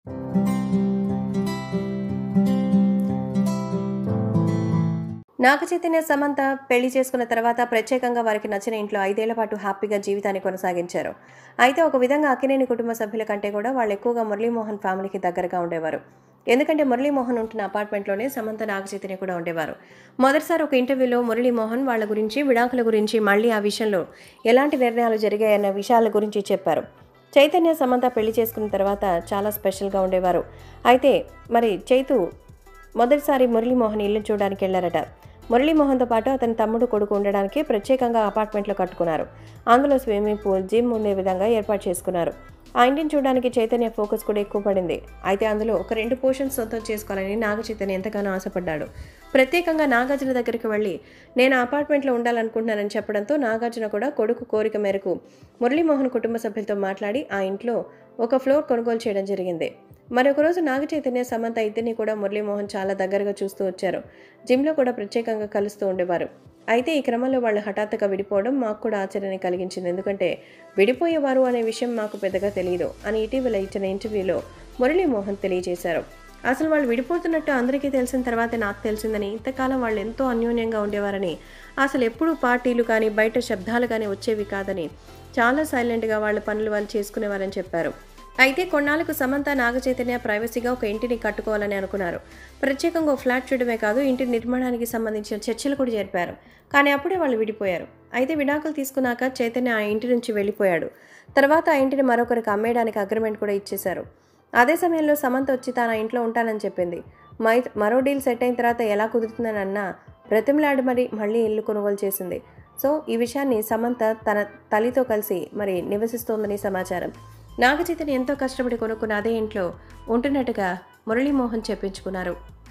నాగ చైతన్య సమంత పెళ్లి చేసుకున్న తర్వాత ప్రత్యేకంగా వారికి నచ్చిన ఇంట్లో ఐదేళ్ల పాటు హ్యాపీగా జీవితాన్ని కొనసాగించారు అయితే ఒక విధంగా అక్కినేని కుటుంబ సభ్యుల కంటే కూడా వాళ్ళు ఎక్కువగా మురళీమోహన్ ఫ్యామిలీకి దగ్గరగా ఉండేవారు ఎందుకంటే మురళీమోహన్ ఉంటున్న అపార్ట్మెంట్లోనే సమంత నాగ చైతన్య కూడా ఉండేవారు మొదటిసారి ఒక ఇంటర్వ్యూలో మురళీమోహన్ వాళ్ళ గురించి విడాకుల గురించి మళ్ళీ ఆ విషయంలో ఎలాంటి నిర్ణయాలు జరిగాయన్న విషయాల గురించి చెప్పారు చైతన్య సమంత పెళ్లి చేసుకున్న తర్వాత చాలా స్పెషల్గా ఉండేవారు అయితే మరి చైతు మొదటిసారి మురళీమోహన్ ఇల్లు చూడడానికి వెళ్లారట మురళీమోహన్తో పాటు అతని తమ్ముడు కొడుకు ఉండడానికి ప్రత్యేకంగా అపార్ట్మెంట్లో కట్టుకున్నారు అందులో స్విమ్మింగ్ పూల్ జిమ్ ఉండే విధంగా ఏర్పాటు చేసుకున్నారు ఆ ఇంటిని చూడడానికి చైతన్య ఫోకస్ కూడా ఎక్కువ పడింది అయితే అందులో ఒక రెండు పోర్షన్స్ సొంతం చేసుకోవాలని నాగ చైతన్య ఎంతగానో ఆశపడ్డాడు ప్రత్యేకంగా నాగార్జున దగ్గరికి వెళ్ళి నేను అపార్ట్మెంట్లో ఉండాలనుకుంటున్నానని చెప్పడంతో నాగార్జున కూడా కొడుకు కోరిక మేరకు మురళీమోహన్ కుటుంబ సభ్యులతో మాట్లాడి ఆ ఇంట్లో ఒక ఫ్లోర్ కొనుగోలు చేయడం జరిగింది మరొక రోజు నాగ చైతన్య సమంత ఇద్దరిని కూడా మురళీమోహన్ చాలా దగ్గరగా చూస్తూ వచ్చారు జిమ్లో కూడా ప్రత్యేకంగా కలుస్తూ ఉండేవారు అయితే ఈ క్రమంలో వాళ్ళు హఠాత్తుగా విడిపోవడం మాకు కూడా ఆశ్చర్యాన్ని కలిగించింది ఎందుకంటే విడిపోయేవారు అనే విషయం మాకు పెద్దగా తెలియదు అని ఇటీవల ఇచ్చిన ఇంటర్వ్యూలో మురళీమోహన్ తెలియజేశారు అసలు వాళ్ళు విడిపోతున్నట్టు అందరికీ తెలిసిన తర్వాత నాకు తెలిసిందని ఇంతకాలం వాళ్ళు ఎంతో అన్యోన్యంగా ఉండేవారని అసలు ఎప్పుడూ పార్టీలు కానీ బయట శబ్దాలు కానీ వచ్చేవి కాదని చాలా సైలెంట్గా వాళ్ళ పనులు వాళ్ళు చేసుకునేవారని చెప్పారు అయితే కొన్నాళ్లకు సమంత నాగచైతన్య ప్రైవసీగా ఒక ఇంటిని కట్టుకోవాలని అనుకున్నారు ప్రత్యేకంగా ఓ ఫ్లాట్ చూడమే కాదు ఇంటి నిర్మాణానికి సంబంధించిన చర్చలు కూడా జరిపారు కానీ అప్పుడే వాళ్ళు విడిపోయారు అయితే విడాకులు తీసుకున్నాక చైతన్య ఆ ఇంటి నుంచి వెళ్ళిపోయాడు తర్వాత ఆ ఇంటిని మరొకరికి అమ్మేయడానికి అగ్రిమెంట్ కూడా ఇచ్చేశారు అదే సమయంలో సమంత వచ్చి తాను ఆ ఇంట్లో ఉంటానని చెప్పింది మై మరో డీల్ సెట్ అయిన తర్వాత ఎలా కుదురుతుందని అన్నా బ్రతిమలాడి మరి మళ్ళీ ఇల్లు కొనుగోలు చేసింది సో ఈ విషయాన్ని సమంత తన తల్లితో కలిసి మరి నివసిస్తోందని సమాచారం నాగచైతన్య ఎంతో కష్టపడి కొనుక్కున్న అదే ఇంట్లో ఉంటున్నట్టుగా మురళీమోహన్ చెప్పించుకున్నారు